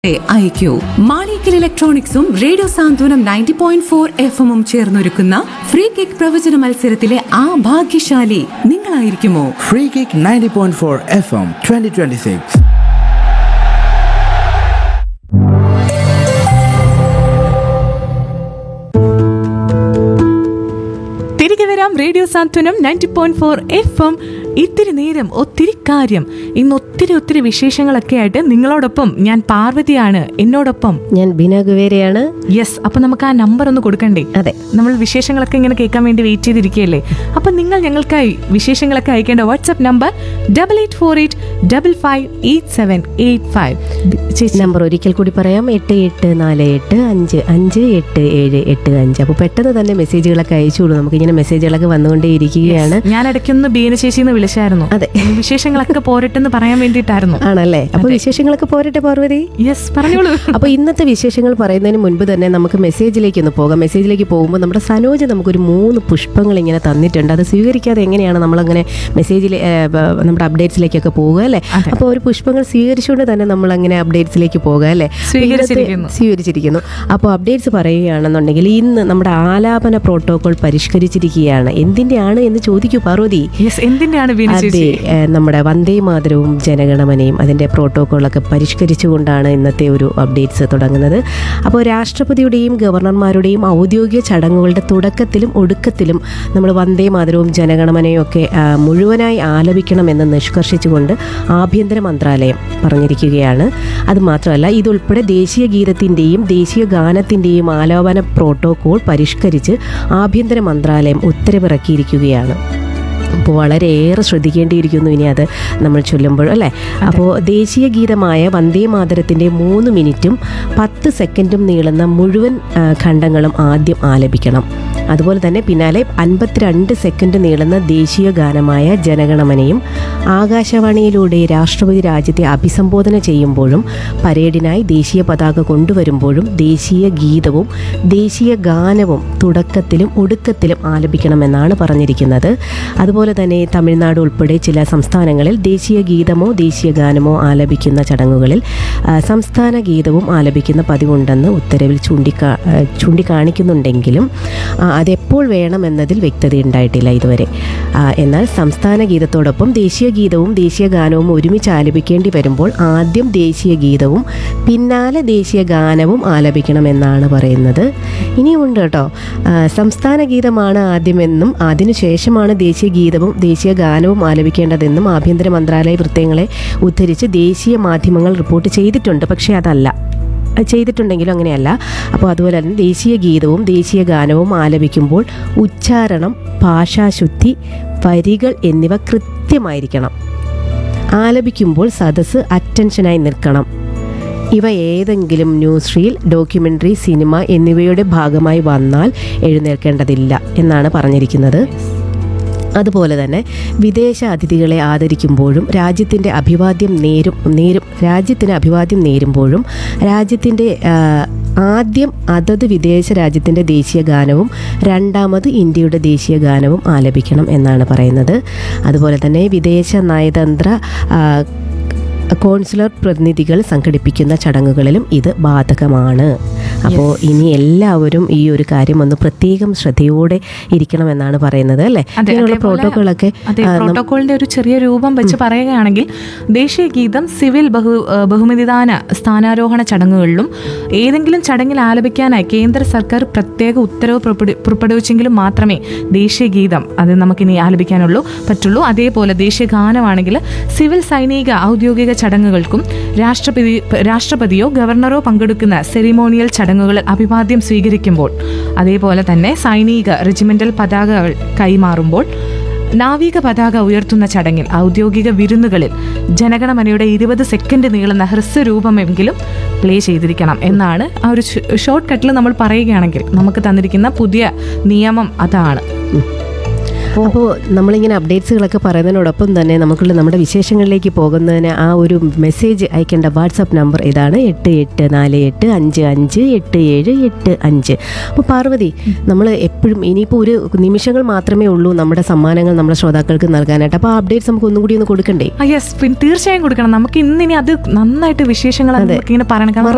അയക്കൂ മാളിക്കൽ ഇലക്ട്രോണിക്സും radio Santhwanam ninety point four F എമ്മും ചേർന്നൊരുക്കുന്ന ഫ്രീ കിക്ക് പ്രവചന മത്സരത്തിലെ ആ ഭാഗ്യശാലി നിങ്ങളായിരിക്കുമോ Free Kick 90.4 FM 2026. തിരികെ വരാം radio Santhwanam ninety point four F M ഇത്തിരി നേരം ഒത്തിരി കാര്യം ഇന്ന് ഒത്തിരി ഒത്തിരി വിശേഷങ്ങളൊക്കെ ആയിട്ട് നിങ്ങളോടൊപ്പം ഞാൻ പാർവതിയാണ് എന്നോടൊപ്പം ഞാൻ ബിന ഗുവേരയാണ് യെസ് അപ്പൊ നമുക്ക് ആ നമ്പർ ഒന്ന് കൊടുക്കണ്ടേ അതെ നമ്മൾ വിശേഷങ്ങളൊക്കെ ഇങ്ങനെ കേൾക്കാൻ വേണ്ടി വെയിറ്റ് ചെയ്തിരിക്കുകയല്ലേ അപ്പൊ നിങ്ങൾ ഞങ്ങൾക്കായി വിശേഷങ്ങളൊക്കെ അയക്കേണ്ട WhatsApp number double eight four eight double five eight seven eight five ചേച്ചി നമ്പർ ഒരിക്കൽ കൂടി പറയാം എട്ട് എട്ട് നാല് എട്ട് അഞ്ച് അഞ്ച് എട്ട് ഏഴ് എട്ട് അഞ്ച് അപ്പോൾ പെട്ടെന്ന് തന്നെ മെസ്സേജുകളൊക്കെ അയച്ചോളൂ നമുക്ക് ഇങ്ങനെ മെസ്സേജുകളൊക്കെ വന്നുകൊണ്ടേ ഇരിക്കുകയാണ് ഞാൻ ഇടയ്ക്കൊന്ന് ബീന ചേച്ചിന്ന് വിളിച്ചായിരുന്നു അതെ. വിശേഷങ്ങളൊക്കെ പോരട്ടെന്ന് പറയാൻ വേണ്ടിയിട്ടായിരുന്നു ആണല്ലേ അപ്പോൾ വിശേഷങ്ങളൊക്കെ പോരട്ടെ പാർവതി യെസ് പറഞ്ഞോളൂ അപ്പോൾ ഇന്നത്തെ വിശേഷങ്ങൾ പറയുന്നതിന് മുൻപ് തന്നെ നമുക്ക് മെസ്സേജിലേക്ക് ഒന്ന് പോകാം മെസ്സേജിലേക്ക് പോകുമ്പോൾ നമ്മുടെ സനോജ് നമുക്കൊരു മൂന്ന് പുഷ്പങ്ങൾ ഇങ്ങനെ തന്നിട്ടുണ്ട് അത് സ്വീകരിക്കാതെ എങ്ങനെയാണ് നമ്മളങ്ങനെ മെസ്സേജിൽ നമ്മുടെ അപ്ഡേറ്റ്സിലേക്കൊക്കെ പോകുക അല്ലേ അപ്പോൾ ഒരു പുഷ്പങ്ങൾ സ്വീകരിച്ചുകൊണ്ട് തന്നെ നമ്മൾ അങ്ങനെ അപ്ഡേറ്റ്സിലേക്ക് പോകുക അല്ലേ അപ്പോൾ ഇന്നത്തെ- സ്വീകരിച്ചിരിക്കുന്നു. സ്വീകരിച്ചിരിക്കുന്നു അപ്പോൾ അപ്ഡേറ്റ്സ് പറയുകയാണെന്നുണ്ടെങ്കിൽ ഇന്ന് നമ്മുടെ ആലാപന പ്രോട്ടോകോൾ പരിഷ്കരിച്ചിരിക്കുകയാണ് എന്തിൻ്റെയാണ് എന്ന് ചോദിക്കൂ പാർവതി യെസ് എന്തിന്റെയാണ് ബീന അതെ ചേച്ചി ഏഹ് നമ്മുടെ വന്ദേ മാതരവും ജനഗണമനയും അതിൻ്റെ പ്രോട്ടോക്കോളൊക്കെ പരിഷ്കരിച്ചുകൊണ്ടാണ് ഇന്നത്തെ ഒരു അപ്ഡേറ്റ്സ് തുടങ്ങുന്നത് അപ്പോൾ രാഷ്ട്രപതിയുടെയും ഗവർണർമാരുടെയും ഔദ്യോഗിക ചടങ്ങുകളുടെ തുടക്കത്തിലും ഒടുക്കത്തിലും നമ്മൾ വന്ദേ മാതരവും ജനഗണമനയും ഒക്കെ ആ, മുഴുവനായി ആലപിക്കണമെന്ന് നിഷ്കർഷിച്ചുകൊണ്ട് ആഭ്യന്തര മന്ത്രാലയം പറഞ്ഞിരിക്കുകയാണ് അതുമാത്രമല്ല ഇതുൾപ്പെടെ ദേശീയ ഗീതത്തിൻ്റെയും ദേശീയ ഗാനത്തിൻ്റെയും ആലാപന പ്രോട്ടോകോൾ പരിഷ്കരിച്ച് ആഭ്യന്തര മന്ത്രാലയം ഉത്തരവിറക്കിയിരിക്കുകയാണ് അപ്പോൾ വളരെയേറെ ശ്രദ്ധിക്കേണ്ടിയിരിക്കുന്നു ഇനി അത് നമ്മൾ ചൊല്ലുമ്പോൾ അല്ലേ അപ്പോൾ ദേശീയ ഗീതമായ വന്ദേ മാതരത്തിൻ്റെ മൂന്ന് മിനിറ്റും പത്ത് സെക്കൻഡും നീളുന്ന മുഴുവൻ ആ, ഖണ്ഡങ്ങളും ആദ്യം ആലപിക്കണം അതുപോലെ തന്നെ പിന്നാലെ അൻപത്തിരണ്ട് സെക്കൻഡ് നീളുന്ന ദേശീയ ഗാനമായ ജനഗണമനയും ആകാശവാണിയിലൂടെ രാഷ്ട്രപതി രാജ്യത്തെ അഭിസംബോധന ചെയ്യുമ്പോഴും പരേഡിനായി ദേശീയ പതാക കൊണ്ടുവരുമ്പോഴും ദേശീയ ഗീതവും ദേശീയ ഗാനവും തുടക്കത്തിലും ഒടുക്കത്തിലും ആലപിക്കണമെന്നാണ് പറഞ്ഞിരിക്കുന്നത് അതുപോലെ തന്നെ തമിഴ്നാട് ഉൾപ്പെടെ ചില സംസ്ഥാനങ്ങളിൽ ദേശീയ ഗീതമോ ദേശീയ ഗാനമോ ആലപിക്കുന്ന ചടങ്ങുകളിൽ ആ, സംസ്ഥാന ഗീതവും ആലപിക്കുന്ന പതിവുണ്ടെന്ന് ഉത്തരവിൽ ചൂണ്ടിക്കാ ആ, ചൂണ്ടിക്കാണിക്കുന്നുണ്ടെങ്കിലും ആ, അതെപ്പോൾ വേണമെന്നതിൽ വ്യക്തതയുണ്ടായിട്ടില്ല ഇതുവരെ ആ, എന്നാൽ സംസ്ഥാന ഗീതത്തോടൊപ്പം ദേശീയ ഗീതവും ദേശീയ ഗാനവും ഒരുമിച്ച് ആലപിക്കേണ്ടി വരുമ്പോൾ ആദ്യം ദേശീയ ഗീതവും പിന്നാലെ ദേശീയ ഗാനവും ആലപിക്കണമെന്നാണ് പറയുന്നത് ഇനിയുമുണ്ട് കേട്ടോ ആ, സംസ്ഥാന ഗീതമാണ് ആദ്യമെന്നും അതിനുശേഷമാണ് ദേശീയ ഗീതവും ദേശീയ ഗാനവും ആലപിക്കേണ്ടതെന്നും ആഭ്യന്തര മന്ത്രാലയ വൃത്തങ്ങളെ ഉദ്ധരിച്ച് ദേശീയ മാധ്യമങ്ങൾ റിപ്പോർട്ട് ചെയ്തിട്ടുണ്ട് പക്ഷേ അതല്ല അത് ചെയ്തിട്ടുണ്ടെങ്കിലും അങ്ങനെയല്ല അപ്പോൾ അതുപോലെ തന്നെ ദേശീയ ഗീതവും ദേശീയ ഗാനവും ആലപിക്കുമ്പോൾ ഉച്ചാരണം ഭാഷാശുദ്ധി വരികൾ എന്നിവ കൃത്യമായിരിക്കണം ആലപിക്കുമ്പോൾ സദസ്സ് അറ്റൻഷനായി നിൽക്കണം ഇവ ഏതെങ്കിലും ന്യൂസ് റീൽ ഡോക്യുമെൻ്ററി സിനിമ എന്നിവയുടെ ഭാഗമായി വന്നാൽ എഴുന്നേൽക്കേണ്ടതില്ല എന്നാണ് പറഞ്ഞിരിക്കുന്നത് അതുപോലെ തന്നെ വിദേശ അതിഥികളെ ആദരിക്കുമ്പോഴും രാജ്യത്തിൻ്റെ അഭിവാദ്യം നേരും നേരും രാജ്യത്തിന് അഭിവാദ്യം നേരുമ്പോഴും രാജ്യത്തിൻ്റെ ആ, ആദ്യം അതത് വിദേശ രാജ്യത്തിൻ്റെ ദേശീയ ഗാനവും രണ്ടാമത് ഇന്ത്യയുടെ ദേശീയ ഗാനവും ആലപിക്കണം എന്നാണ് പറയുന്നത് അതുപോലെ തന്നെ വിദേശ നയതന്ത്ര ആ, കോൺസുലർ പ്രതിനിധികൾ സംഘടിപ്പിക്കുന്ന ചടങ്ങുകളിലും ഇത് ബാധകമാണ് അപ്പോൾ ഇനി എല്ലാവരും ഈ ഒരു കാര്യം ഒന്ന് പ്രത്യേകം ശ്രദ്ധയോടെ ഇരിക്കണമെന്നാണ് പറയുന്നത് അല്ലേ അതെ, ഇങ്ങനെയുള്ള അതേപോലെ- പ്രോട്ടോക്കോളൊക്കെ അതെ ആ, നം- പ്രോട്ടോകോളിന്റെ ഒരു ചെറിയ രൂപം വെച്ച് പറയുകയാണെങ്കിൽ ദേശീയ ഗീതം സിവിൽ ബഹു ആ, ബഹുമതിദാന സ്ഥാനാരോഹണ ചടങ്ങുകളിലും ഏതെങ്കിലും ചടങ്ങിൽ ആലപിക്കാനായി കേന്ദ്ര സർക്കാർ പ്രത്യേക ഉത്തരവ് പുറപ്പെടു- പുറപ്പെടുവിച്ചെങ്കിലും മാത്രമേ ദേശീയ ഗീതം അത് നമുക്കിനി ആലപിക്കാനുള്ളൂ പറ്റുള്ളൂ അതേപോലെ ദേശീയ ഗാനമാണെങ്കിൽ സിവിൽ സൈനിക ഔദ്യോഗിക ചടങ്ങുകൾക്കും രാഷ്ട്രപതി രാഷ്ട്രപതിയോ ഗവർണറോ പങ്കെടുക്കുന്ന സെറിമോണിയൽ ചടങ്ങുകളിൽ അഭിവാദ്യം സ്വീകരിക്കുമ്പോൾ അതേപോലെ തന്നെ സൈനിക റെജിമെന്റൽ പതാകകൾ കൈമാറുമ്പോൾ നാവിക പതാക ഉയർത്തുന്ന ചടങ്ങിൽ ഔദ്യോഗിക വിരുന്നുകളിൽ ജനഗണമനയുടെ ഇരുപത് സെക്കൻഡ് നീളുന്ന ഹ്രസ്വരൂപമെങ്കിലും പ്ലേ ചെയ്തിരിക്കണം എന്നാണ് ആ ഒരു ഷോർട്ട് കട്ടിൽ നമ്മൾ പറയുകയാണെങ്കിൽ നമുക്ക് തന്നിരിക്കുന്ന പുതിയ നിയമം അതാണ് അപ്പോൾ നമ്മളിങ്ങനെ അപ്ഡേറ്റ്സുകളൊക്കെ പറയുന്നതിനോടൊപ്പം തന്നെ നമുക്കുള്ള നമ്മുടെ വിശേഷങ്ങളിലേക്ക് പോകുന്നതിന് ആ ഒരു മെസ്സേജ് അയക്കേണ്ട വാട്സപ്പ് നമ്പർ ഇതാണ് എട്ട് എട്ട് നാല് എട്ട് അഞ്ച് അഞ്ച് എട്ട് ഏഴ് എട്ട് അഞ്ച് അപ്പോൾ പാർവതി നമ്മൾ എപ്പോഴും ഇനിയിപ്പോൾ ഒരു നിമിഷങ്ങൾ മാത്രമേ ഉള്ളൂ നമ്മുടെ സമ്മാനങ്ങൾ നമ്മുടെ ശ്രോതാക്കൾക്ക് നൽകാനായിട്ട് അപ്പോൾ ആ അപ്ഡേറ്റ്സ് നമുക്ക് ഒന്നും കൂടി ഒന്ന് കൊടുക്കണ്ടേ യെസ് പിന്നെ തീർച്ചയായും കൊടുക്കണം നമുക്ക് ഇന്നിനി അത് നന്നായിട്ട് വിശേഷങ്ങൾ നമുക്ക് ഇങ്ങനെ പറയണം കാരണം